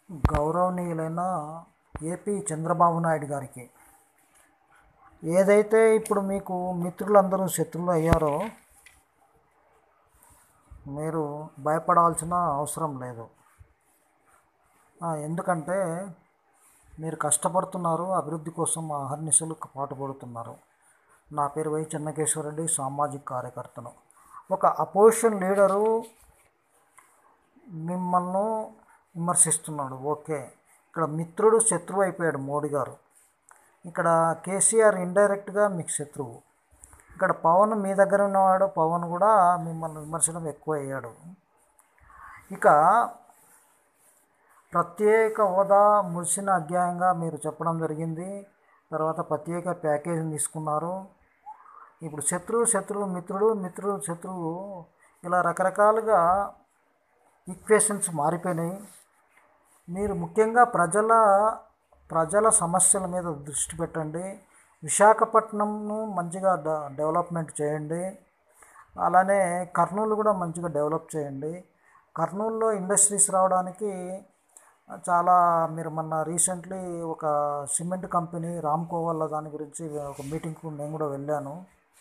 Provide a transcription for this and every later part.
గౌరవనీయులైన ఏపీ చంద్రబాబు నాయుడు గారికి ఏదైతే ఇప్పుడు మీకు మిత్రులందరూ శత్రువులు అయ్యారో మీరు భయపడాల్సిన అవసరం లేదు ఆ, ఎందుకంటే మీరు కష్టపడుతున్నారు అభివృద్ధి కోసం అహర్నిశలు పాటుపడుతున్నారు నా పేరు వై చెన్నకేశ్వరరెడ్డి సామాజిక కార్యకర్తను ఒక అపోజిషన్ లీడరు మిమ్మల్ని విమర్శిస్తున్నాడు ఓకే ఇక్కడ మిత్రుడు శత్రువు అయిపోయాడు మోడీ గారు ఇక్కడ కేసీఆర్ ఇండైరెక్ట్గా మీకు శత్రువు ఇక్కడ పవన్ మీ దగ్గర ఉన్నవాడు పవన్ కూడా మిమ్మల్ని విమర్శనం ఎక్కువ అయ్యాడు ఇక ప్రత్యేక హోదా ముగిసిన అధ్యాయంగా మీరు చెప్పడం జరిగింది తర్వాత ప్రత్యేక ప్యాకేజీ తీసుకున్నారు ఇప్పుడు శత్రువు శత్రువు మిత్రుడు మిత్రుడు శత్రువు ఇలా రకరకాలుగా ఈక్వేషన్స్ మారిపోయినాయి మీరు ముఖ్యంగా ప్రజల ప్రజల సమస్యల మీద దృష్టి పెట్టండి విశాఖపట్నంను మంచిగా డ డెవలప్మెంట్ చేయండి అలానే కర్నూలు కూడా మంచిగా డెవలప్ చేయండి కర్నూలులో ఇండస్ట్రీస్ రావడానికి చాలా మీరు మొన్న రీసెంట్లీ ఒక సిమెంట్ కంపెనీ రామ్కో వాళ్ళ దాని గురించి ఒక మీటింగ్కు నేను కూడా వెళ్ళాను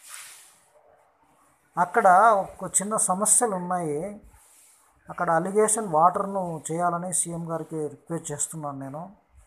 అక్కడ ఒక చిన్న సమస్యలు ఉన్నాయి అక్కడ అలిగేషన్ వాటర్ను చేయాలని సీఎం గారికి రిక్వెస్ట్ చేస్తున్నాను నేను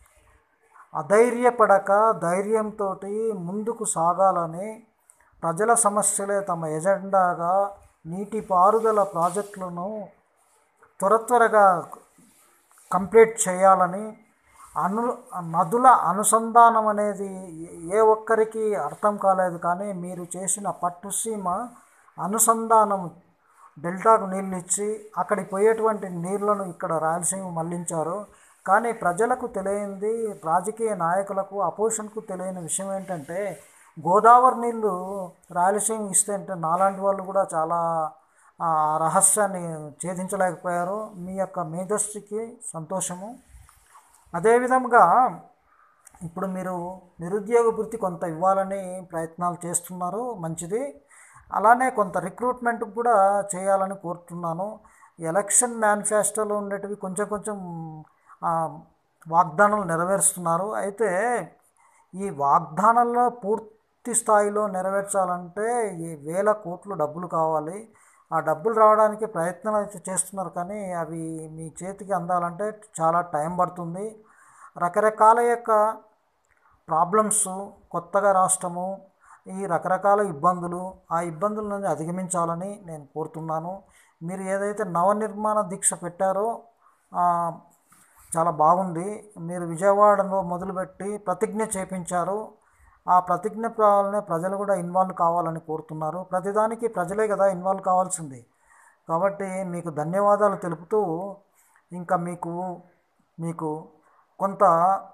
అధైర్యపడక ధైర్యంతో ముందుకు సాగాలని ప్రజల సమస్యలే తమ ఎజెండాగా నీటిపారుదల ప్రాజెక్టులను త్వర త్వరగా కంప్లీట్ చేయాలని అను నదుల అనుసంధానం అనేది ఏ ఒక్కరికి అర్థం కాలేదు కానీ మీరు చేసిన పట్టుసీమ అనుసంధానం డెల్టాకు నీళ్ళు ఇచ్చి అక్కడికి పోయేటువంటి నీళ్లను ఇక్కడ రాయలసీమ మళ్లించారు కానీ ప్రజలకు తెలియంది రాజకీయ నాయకులకు అపోజిషన్కు తెలియని విషయం ఏంటంటే గోదావరి నీళ్ళు రాయలసీమ ఇస్తే అంటే నాలాంటి వాళ్ళు కూడా చాలా ఆ రహస్యాన్ని ఛేదించలేకపోయారు మీ యొక్క మేధస్సుకి సంతోషము అదేవిధంగా ఇప్పుడు మీరు నిరుద్యోగ వృత్తి కొంత ఇవ్వాలని ప్రయత్నాలు చేస్తున్నారు మంచిది అలానే కొంత రిక్రూట్మెంట్ కూడా చేయాలని కోరుతున్నాను ఎలక్షన్ మేనిఫెస్టోలో ఉండేటివి కొంచెం కొంచెం ఆ, వాగ్దానాలు నెరవేరుస్తున్నారు అయితే ఈ వాగ్దానాల్లో పూర్తి స్థాయిలో నెరవేర్చాలంటే ఈ వేల కోట్లు డబ్బులు కావాలి ఆ డబ్బులు రావడానికి ప్రయత్నాలు అయితే చేస్తున్నారు కానీ అవి మీ చేతికి అందాలంటే చాలా టైం పడుతుంది రకరకాల యొక్క ప్రాబ్లమ్స్ కొత్తగా రాష్ట్రము ఈ రకరకాల ఇబ్బందులు ఆ ఇబ్బందుల నుంచి అధిగమించాలని నేను కోరుతున్నాను మీరు ఏదైతే నవనిర్మాణ దీక్ష పెట్టారో ఆ, చాలా బాగుంది మీరు విజయవాడలో మొదలుపెట్టి ప్రతిజ్ఞ చేపించారు ఆ ప్రతిజ్ఞ కావాలనే ప్రజలు కూడా ఇన్వాల్వ్ కావాలని కోరుతున్నారు ప్రతిదానికి ప్రజలే కదా ఇన్వాల్వ్ కావాల్సింది కాబట్టి మీకు ధన్యవాదాలు తెలుపుతూ ఇంకా మీకు మీకు కొంత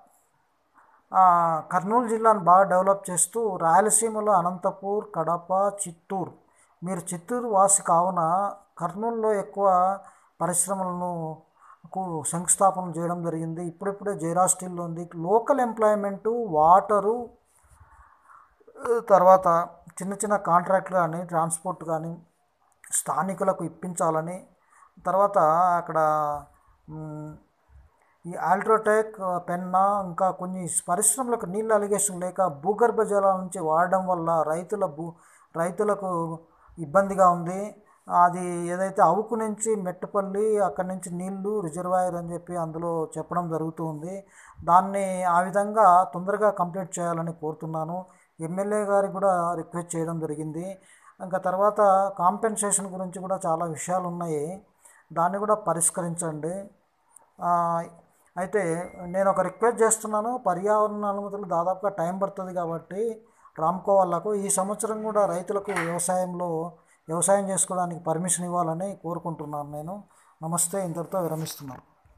ఆ, కర్నూలు జిల్లాను బాగా డెవలప్ చేస్తూ రాయలసీమలో అనంతపూర్ కడప చిత్తూరు మీరు చిత్తూరు వాసి కావున కర్నూలులో ఎక్కువ పరిశ్రమలను కు శంకుస్థాపన చేయడం జరిగింది ఇప్పుడిప్పుడే జైరా స్టీల్లో ఉంది లోకల్ ఎంప్లాయ్మెంటు వాటరు తర్వాత చిన్న చిన్న కాంట్రాక్ట్లు కానీ ట్రాన్స్పోర్ట్ కానీ స్థానికులకు ఇప్పించాలని తర్వాత అక్కడ మ్, ఈ ఆల్ట్రోటెక్ పెన్నా ఇంకా కొన్ని పరిశ్రమలకు నీళ్ళ అలిగేషన్ లేక భూగర్భ జలాల నుంచి వాడడం వల్ల రైతుల భూ రైతులకు ఇబ్బందిగా ఉంది అది ఏదైతే అవుకు నుంచి మెట్టుపల్లి అక్కడి నుంచి నీళ్లు రిజర్వాయర్ అని చెప్పి అందులో చెప్పడం జరుగుతూ ఉంది దాన్ని ఆ విధంగా తొందరగా కంప్లీట్ చేయాలని కోరుతున్నాను ఎమ్మెల్యే గారికి కూడా రిక్వెస్ట్ చేయడం జరిగింది ఇంకా తర్వాత కాంపెన్సేషన్ గురించి కూడా చాలా విషయాలు ఉన్నాయి దాన్ని కూడా పరిష్కరించండి ఆ, అయితే నేను ఒక రిక్వెస్ట్ చేస్తున్నాను పర్యావరణ అనుమతులు దాదాపుగా టైం పడుతుంది కాబట్టి రామ్కో వాళ్ళకు ఈ సంవత్సరం కూడా రైతులకు వ్యవసాయంలో వ్యవసాయం చేసుకోవడానికి పర్మిషన్ ఇవ్వాలని కోరుకుంటున్నాను నేను నమస్తే ఇంతటితో విరమిస్తున్నాను